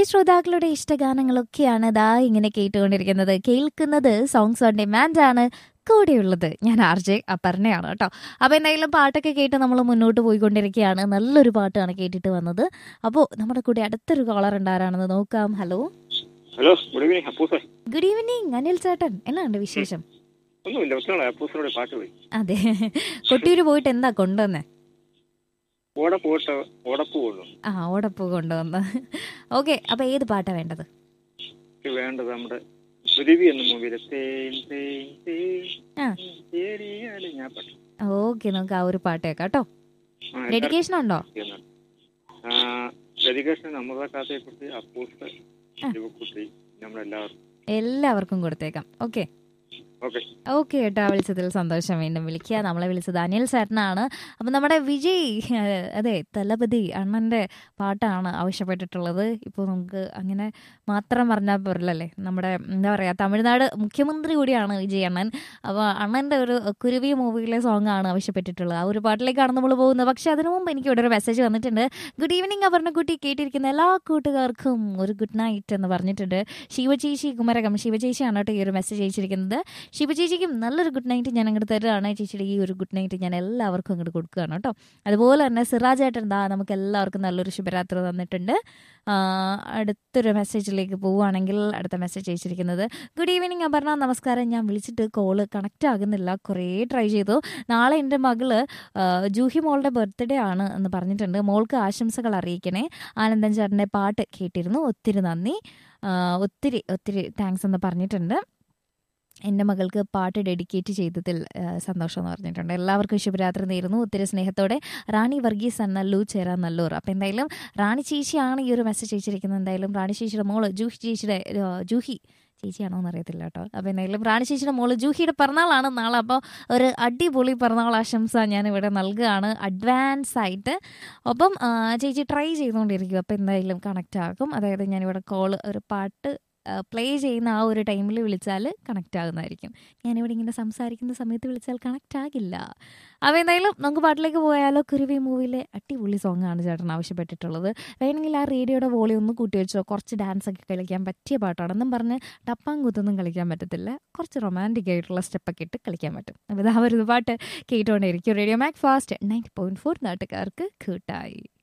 ശ്രോതാക്കളുടെ ഇഷ്ടഗാനങ്ങളൊക്കെയാണ് ദാ ഇങ്ങനെ കേട്ടുകൊണ്ടിരിക്കുന്നത് കേൾക്കുന്നത് സോങ്സ് ഓൺ ഡിമാൻഡ് ആണ് കൂടെയുള്ളത് ഞാൻ ആർ ജെ അപർണയാണ് കേട്ടോ അപ്പോൾ എന്തായാലും പാട്ടൊക്കെ കേട്ട് നമ്മൾ മുന്നോട്ട് പോയിക്കൊണ്ടിരിക്കുകയാണ് നല്ലൊരു പാട്ടാണ് കേട്ടിട്ട് വന്നത് അപ്പോൾ നമ്മുടെ കൂടെ അടുത്തൊരു കോളർ ഉണ്ടാരാണെന്ന് നോക്കാം ഹലോ ഹലോ ഗുഡ് ഈവനിങ് അപ്പൂസേ ഗുഡ് ഈവനിങ് അനിൽ ചേട്ടൻ എന്നാണ് വിശേഷം ഒന്നുമില്ല ഒത്തിരി അപ്പൂസിനോട് പാട്ട് പോയി അതെ കൊട്ടിയൂര് പോയിട്ട് എന്താ കൊണ്ടുവന്നേ ഓട പോയിട്ട് ഓടപ്പൂ കൊണ്ടു ആ ഓടപ്പൂ കൊണ്ടുവന്ന് ഓക്കെ അപ്പോൾ ഏത് പാട്ടാ വേണ്ടത് ഇത് വേണ്ടത് നമ്മുടെ സുരഭി എന്ന മൂവിയിലെ തേൻ തേൻ തേൻ ആ. തേടിയാല് ഞാൻ പാട്ട് ഓക്കെ നമുക്ക് ആ ഒരു പാട്ട് കേൾക്കാം കേട്ടോ ആ, ഡെഡിക്കേഷൻ ഉണ്ടോ എല്ലാവർക്കും ആ, ഡെഡിക്കേഷൻ നമ്മുടെ കാത്തയെ കുറിച്ച് അപ്പൂസ് ആ. ശിവക്കുട്ടി നമ്മളെല്ലാവർക്കും എല്ലാവർക്കും കൊടുത്തേക്കാം ഓക്കെ ഓക്കെ ഓക്കെ കേട്ടോ വിളിച്ചതിൽ സന്തോഷം വീണ്ടും വിളിക്കുക നമ്മളെ വിളിച്ചത് അനിൽ ചേട്ടനാണ് അപ്പം നമ്മുടെ വിജയ് അഹ് അതെ തലപതി അണ്ണൻ്റെ പാട്ടാണ് ആവശ്യപ്പെട്ടിട്ടുള്ളത് ഇപ്പോൾ നമുക്ക് അങ്ങനെ മാത്രം പറഞ്ഞാൽ പോരല്ലേ നമ്മുടെ എന്താ പറയുക തമിഴ്നാട് മുഖ്യമന്ത്രി കൂടിയാണ് വിജയ് അണ്ണൻ അപ്പോൾ അണ്ണൻ്റെ ഒരു കുരുവി മൂവിയിലെ സോങ് ആണ് ആവശ്യപ്പെട്ടിട്ടുള്ളത് ആ ഒരു പാട്ടിലേക്കാണ് നമ്മൾ പോകുന്നത് പക്ഷേ അതിനു മുമ്പ് എനിക്ക് ഇവിടെ ഒരു മെസ്സേജ് വന്നിട്ടുണ്ട് ഗുഡ് ഈവനിങ് അപർണ കുട്ടി കേട്ടിരിക്കുന്ന എല്ലാ കൂട്ടുകാർക്കും ഒരു ഗുഡ് നൈറ്റ് എന്ന് പറഞ്ഞിട്ടുണ്ട് ശിവചേച്ചി കുമരകം ശിവചേച്ചിയാണ് കേട്ടോ ഈ ഒരു മെസ്സേജ് അയച്ചിരിക്കുന്നത് ശിവചേച്ചിക്കും നല്ലൊരു ഗുഡ് നൈറ്റ് ഞാൻ അങ്ങോട്ട് തരുകയാണ് ചേച്ചിയുടെ ഈ ഒരു ഗുഡ് നൈറ്റ് ഞാൻ എല്ലാവർക്കും അങ്ങോട്ട് കൊടുക്കുകയാണ് കേട്ടോ അതുപോലെ തന്നെ സിറാജ് ഏട്ടൻ ദാ നമുക്ക് എല്ലാവർക്കും നല്ലൊരു ശുഭരാത്രി തന്നിട്ടുണ്ട് ആ, അടുത്തൊരു മെസ്സേജിലേക്ക് പോവുകയാണെങ്കിൽ അടുത്ത മെസ്സേജ് അയച്ചിരിക്കുന്നത് ഗുഡ് ഈവനിങ് അപർണ നമസ്കാരം ഞാൻ വിളിച്ചിട്ട് കോള് കണക്റ്റ് ആകുന്നില്ല കുറേ ട്രൈ ചെയ്തു നാളെ എൻ്റെ മകള് ആ, ജൂഹി മോളുടെ ബർത്ത്ഡേ ആണ് എന്ന് പറഞ്ഞിട്ടുണ്ട് മോൾക്ക് ആശംസകൾ അറിയിക്കണേ ആനന്ദൻ ചേട്ടൻ്റെ പാട്ട് കേട്ടിരുന്നു ഒത്തിരി നന്ദി ആ, ഒത്തിരി ഒത്തിരി താങ്ക്സ് എന്ന് പറഞ്ഞിട്ടുണ്ട് എൻ്റെ മകൾക്ക് പാട്ട് ഡെഡിക്കേറ്റ് ചെയ്തതിൽ ആ, സന്തോഷം എന്ന് പറഞ്ഞിട്ടുണ്ട് എല്ലാവർക്കും ശുഭരാത്രി നേരുന്നു ഒത്തിരി സ്നേഹത്തോടെ റാണി വർഗീസ് എന്നല്ലു ചേരാ നല്ലൂർ അപ്പം എന്തായാലും റാണി ചേച്ചിയാണ് ഈ ഒരു മെസ്സേജ് അയച്ചിരിക്കുന്നത് എന്തായാലും റാണി ചേച്ചിയുടെ മോള് ജൂഹി ചേച്ചിയുടെ ആ, ജൂഹി ചേച്ചിയാണോ എന്ന് അറിയത്തില്ല കേട്ടോ അപ്പോൾ എന്തായാലും റാണി ചേച്ചിയുടെ മോള് ജൂഹിയുടെ പിറന്നാളാണ് നാളെ അപ്പോൾ ഒരു അടിപൊളി പിറന്നാൾ ആശംസ ഞാൻ ഇവിടെ നൽകുകയാണ് അഡ്വാൻസ് ആയിട്ട് ഒപ്പം ആ, ചേച്ചി ട്രൈ ചെയ്തുകൊണ്ടിരിക്കും അപ്പോൾ എന്തായാലും കണക്റ്റ് ആകും അതായത് ഞാനിവിടെ കോള് ഒരു പാട്ട് പ്ലേ ചെയ്യുന്ന ആ ഒരു ടൈമിൽ വിളിച്ചാൽ കണക്റ്റ് ആകുന്നതായിരിക്കും ഞാനിവിടെ ഇങ്ങനെ സംസാരിക്കുന്ന സമയത്ത് വിളിച്ചാൽ കണക്റ്റ് ആകില്ല അപ്പോൾ എന്തായാലും നമുക്ക് പാട്ടിലേക്ക് പോയാലോ കുരുവി മൂവിയിലെ അടിപൊളി സോങ് ആണ് ചേട്ടൻ ആവശ്യപ്പെട്ടിട്ടുള്ളത് വേണമെങ്കിൽ ആ റേഡിയോയുടെ വോളിയം ഒന്ന് കൂട്ടി വെച്ചോ കുറച്ച് ഡാൻസ് ഒക്കെ കളിക്കാൻ പറ്റിയ പാട്ടാണെന്നും പറഞ്ഞ് ടപ്പാൻ കുത്തൊന്നും കളിക്കാൻ പറ്റത്തില്ല കുറച്ച് റൊമാൻറ്റിക് ആയിട്ടുള്ള സ്റ്റെപ്പൊക്കെ ഇട്ട് കളിക്കാൻ പറ്റും അപ്പോൾ ഇതാ ഒരു പാട്ട് കേട്ടുകൊണ്ടേയിരിക്കും radio Mac Fast ninety point four നാട്ടുകാർക്ക് കൂട്ടായി